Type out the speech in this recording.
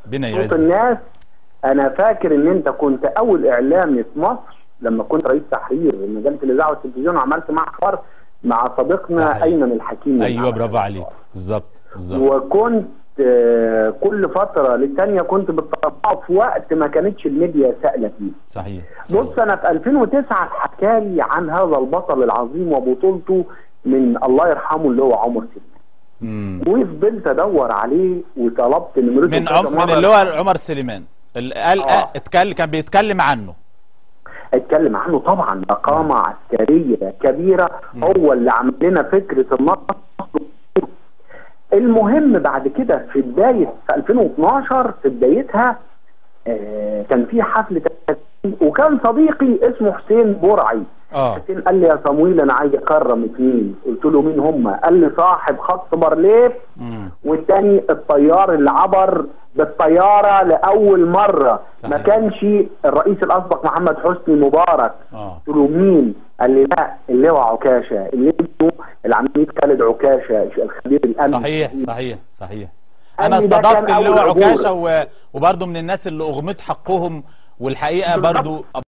ربنا صوت يعزك الناس انا فاكر ان انت كنت اول اعلامي في مصر لما كنت رئيس تحرير مجله الاذاعه والتلفزيون وعملت معك حوار مع ده صديقنا حقيقي. ايمن الحكيم ايوه برافو عليك بالظبط بالظبط وكنت آه، كل فتره للتانيه كنت بتطبقه في وقت ما كانتش الميديا سائله فيه صحيح صحيح. بص انا في 2009 حكالي عن هذا البطل العظيم وبطولته من الله يرحمه اللي هو عمر سليمان مم. وفضلت ادور عليه وطلبت نمرته من كذا عم من مرة. اللي هو عمر سليمان اللي قال آه. اتكلم كان بيتكلم عنه اتكلم عنه طبعا قامة عسكرية كبيرة هو اللي عمل لنا فكرة النصر المهم بعد كده في بداية في 2012 في بدايتها آه كان في حفل تكريم وكان صديقي اسمه حسين برعي اه حسين قال لي يا صمويل انا عايز اكرم اثنين قلت له مين هم قال لي صاحب خط بارليف مم. والتاني الطيار اللي عبر بالطياره لاول مره ما صحيح. كانش الرئيس الاسبق محمد حسني مبارك اه قلت له مين؟ قال لي لا اللواء عكاشه اللي اسمه العميد خالد عكاشه الخبير الامني صحيح صحيح صحيح قال انا لي ده استضفت كان أول اللواء عبور. عكاشه و- وبرضه من الناس اللي اغمت حقهم والحقيقه بالظبط. برضه